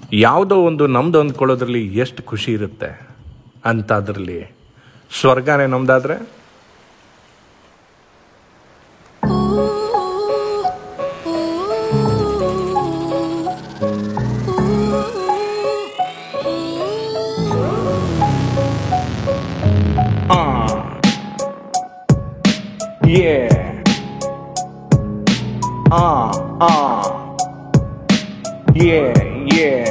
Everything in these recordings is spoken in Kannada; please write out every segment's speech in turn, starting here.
ಯಾವುದೋ ಒಂದು ನಮ್ದು ಅಂದ್ಕೊಳ್ಳೋದ್ರಲ್ಲಿ ಎಷ್ಟು ಖುಷಿ ಇರುತ್ತೆ ಅಂತ ಅದರಲ್ಲಿ ಸ್ವರ್ಗನೇ ನಮ್ದಾದ್ರೆ Ah. Yeah. Ah, ah. Yeah, yeah.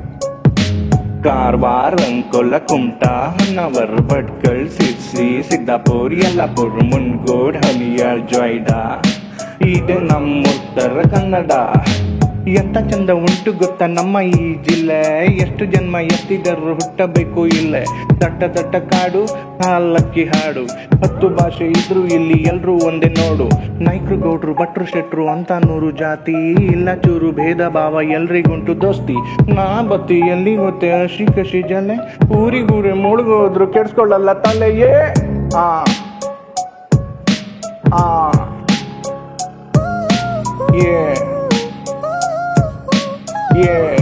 Karwar Ankola Kumta Honnavar Bhatkal Sirsi Siddapur Yellapur ಮುನ್ಗೋಡ್ ಹಲಿಯಾಳ್ Joida ಇದೆ ನಮ್ಮ ಉತ್ತರ ಕನ್ನಡ ಎಂತ ಚಂದ ಉಂಟು ಗೊತ್ತಾ ನಮ್ಮ ಈ ಜಿಲ್ಲೆ ಎಷ್ಟು ಜನ್ಮ ಎತ್ತಿದರು ಹುಟ್ಟಬೇಕು ಇಲ್ಲೇ ದಟ್ಟ ದಟ್ಟ ಕಾಡು ಹಾಲಕ್ಕಿ ಹಾಡು ಹತ್ತು ಭಾಷೆ ಇದ್ರು ಇಲ್ಲಿ ಎಲ್ರೂ ಒಂದೇ ನೋಡು ನಾಯ್ಕರು ಗೌಡ್ರು ಭಟ್ರು ಶೆಟ್ರು ಅಂತ ನೂರು ಜಾತಿ ಇಲ್ಲ ಚೂರು ಭೇದ ಭಾವ ಎಲ್ರಿಗುಂಟು ದೋಸ್ತಿ ನಾ ಬತ್ತಿ ಎಲ್ಲಿ ಗೊತ್ತೆ ಹಸಿ ಕಸಿ ಜಲೆ ಊರಿಗೂರೆ ಮುಳುಗೋದ್ರು ಕೆಡ್ಸ್ಕೊಳ್ಳಲ್ಲ ತಲೆಯೇ ಆ ಆ ಏ Yeah.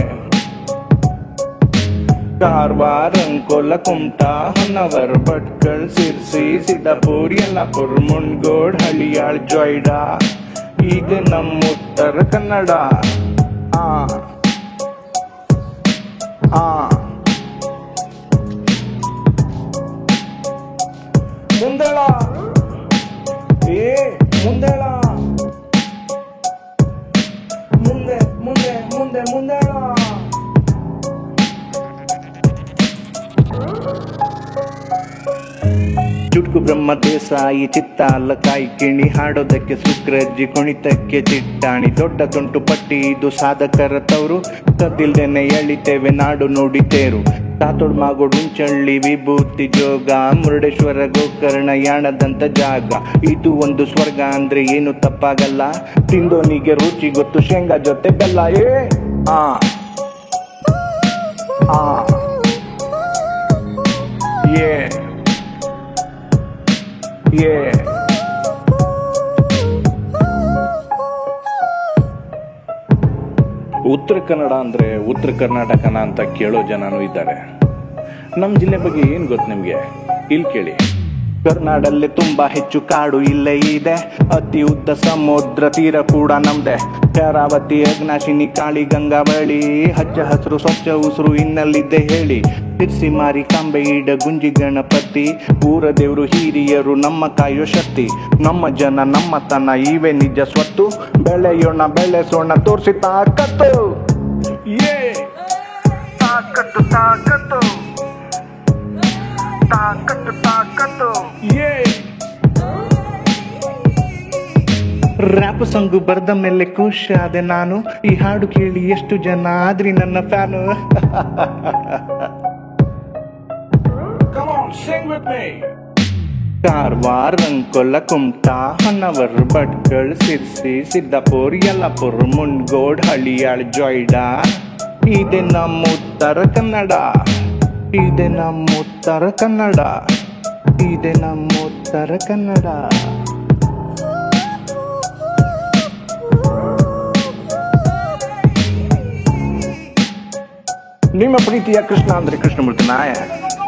ಕಾರವಾರ ಅಂಕೋಲ ಕುಮಟಾ ಹೊನ್ನವರ್ ಭಟ್ಕಳ್ ಸಿರ್ಸಿ ಸಿದ್ದಾಪುರ್ ಯಲ್ಲಾಪುರ್ ಮುನ್ಗೋಡ್ ಹಳಿಯಾಳ್ ಜೊಯ್ಡಾ ಈಗ ನಮ್ಮ ಉತ್ತರ ಕನ್ನಡ ಆ ಆ ಮುಂದಳ ಏ ಮುಂದಳ ಮುಂದೆ ಮುಂದೆ ಮುಂದೆ ಮುಂದಳ ಚುಟ್ಕು ಬ್ರಹ್ಮ ದೇಸಾಯಿ ಚಿತ್ತಾಲ ಕಾಯಿ ಕಿಣಿ ಹಾಡೋದಕ್ಕೆ ಸುಕ್ರಜ್ಜಿ ಕುಣಿತಕ್ಕೆ ಚಿಟ್ಟಾಣಿ ದೊಡ್ಡ ತುಂಟು ಪಟ್ಟಿ ಇದು ಸಾಧಕರ ತವರು ಕದ್ದಿಲ್ದೇನೆ ಎಳಿತೇವೆ ನಾಡು ನುಡಿತೇರು ತಾತೊಡ್ ಮಾಗೋಡ್ ಉಂಚಳ್ಳಿ ವಿಭೂತಿ ಜೋಗ ಮುರುಡೇಶ್ವರ ಗೋಕರ್ಣ ಯಾಣದಂತ ಜಾಗ ಇದು ಒಂದು ಸ್ವರ್ಗ ಅಂದ್ರೆ ಏನು ತಪ್ಪಾಗಲ್ಲ ತಿಂದೋನಿಗೆ ರುಚಿ ಗೊತ್ತು ಶೇಂಗಾ ಜೊತೆ ಬೆಲ್ಲ ಏ ಆ ಆ ಏ Yeah. ಉತ್ತರ ಕನ್ನಡ ಅಂದ್ರೆ ಉತ್ತರ ಕರ್ನಾಟಕನ ಅಂತ ಕೇಳೋ ಜನನೂ ಇದ್ದಾರೆ ನಮ್ಮ ಜಿಲ್ಲೆ ಬಗ್ಗೆ ಏನ್ ಗೊತ್ತು ನಿಮ್ಗೆ ಇಲ್ಲಿ ಕೇಳಿ ಕರ್ನಾಡಲ್ಲಿ ತುಂಬಾ ಹೆಚ್ಚು ಕಾಡು ಇಲ್ಲೇ ಇದೆ ಅತಿ ಉದ್ದ ಸಮುದ್ರ ತೀರ ಕೂಡ ನಮ್ದೆ ಶರಾವತಿ ಅಗ್ನಾಶಿನಿ ಕಾಳಿ ಗಂಗಾವಳಿ ಹಚ್ಚ ಹಸಿರು ಸ್ವಚ್ಛ ಉಸಿರು ಇನ್ನಲ್ಲಿದ್ದೆ ಹೇಳಿ ತಿರ್ಸಿ ಮಾರಿ ಕಾಂಬೆ ಈಡ ಗುಂಜಿ ಗಣಪತಿ ಊರ ದೇವ್ರು ಹಿರಿಯರು ನಮ್ಮ ಕಾಯೋ ಶಕ್ತಿ ನಮ್ಮ ಜನ ನಮ್ಮ ತನ ಇವೆ ನಿಜ ಸ್ವತ್ತು ಬೆಳೆಯೋಣ ಬೆಳೆಸೋಣ ತೋರಿಸಿ ತಾಕತ್ತು ಯೇ ತಾಕತ್ತು ತಾಕತ್ತು ತಾಕತ್ತು ತಾಕತ್ತು ಯೇ ರ್ಯಾಪ್ ಸಂಗು ಬರ್ದ ಮೇಲೆ ಖುಷ್ ಆದೆ ನಾನು ಈ ಹಾಡು ಕೇಳಿ ಎಷ್ಟು ಜನ ಆದ್ರಿ ನನ್ನ ಫ್ಯಾನು ಕಾರವಾರ ಅಂಕೋಲ ಕುಮಟಾ ಹೊನ್ನವರ್ ಭಟ್ಕಳ್ ಸಿರ್ಸಿ ಸಿದ್ದಾಪುರ್ ಯಲ್ಲಾಪುರ್ ಮುನ್ಗೋಡ್ ಹಳಿಯಾಳ್ ಜೊಯ್ಡಾ ಇದೆ ನಮ್ಮ ಉತ್ತರ ಕನ್ನಡ ಇದೆ ನಮ್ಮ ಉತ್ತರ ಕನ್ನಡ ಇದೆ ನಮ್ಮ ಉತ್ತರ ಕನ್ನಡ ನಿಮ್ಮ ಪ್ರೀತಿಯ ಕೃಷ್ಣ ಅಂದ್ರೆ ಕೃಷ್ಣಮೂರ್ತಿ ನಾಯ